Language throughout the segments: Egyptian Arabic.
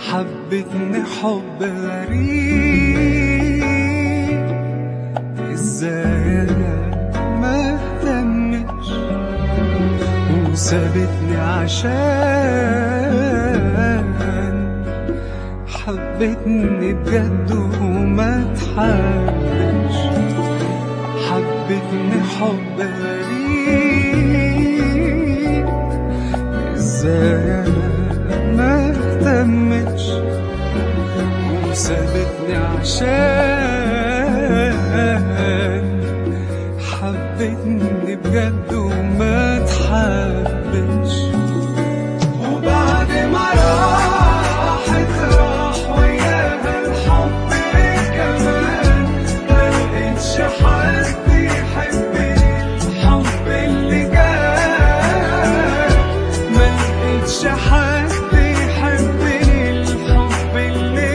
حبتني حب غريب ازاي انا ما اهتمش وسابتني عشان حبتني بجد وما تحبش حبتني حب غريب ازاي انا ما اهتمتش وسابتني عشان حبتني بجد وما تحبش وبعد ما راحت راح وياها الحب كمان ما لقيتش حد يحبني الحب اللي كان ما لقيتش حد يحبني الحب اللي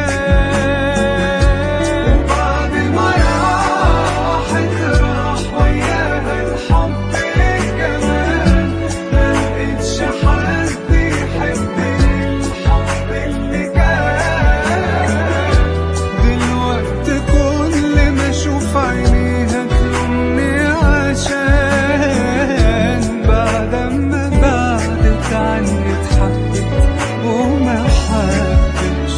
كان وبعد ما راحت راح وياها الحب كمان ما لقيتش حد يحبني الحب اللي كان دلوقتي كل ما اشوف عينيها تلومني عشان بعد ما بعدت عني اتحبت وما حبتش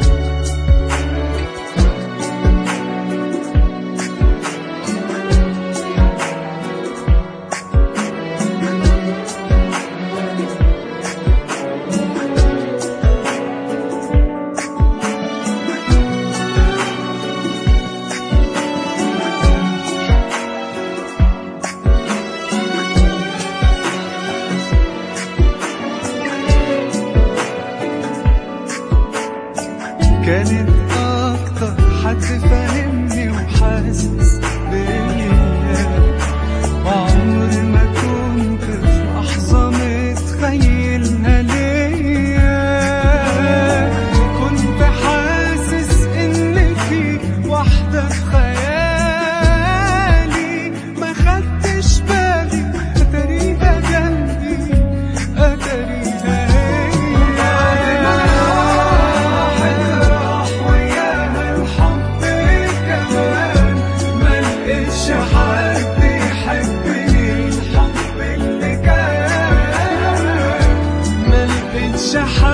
كانت أكتر حد فاهمني وحاسس بيا وعمري ما كنت في لحظة متخيلها ليا كنت حاسس إن في واحدة في خيالي ما خدتش بالي أتاريها جنبي أتاريها هي راح وياها الحب كمان ما لقيتش حد يحبني الحب اللي كان ما لقيتش حد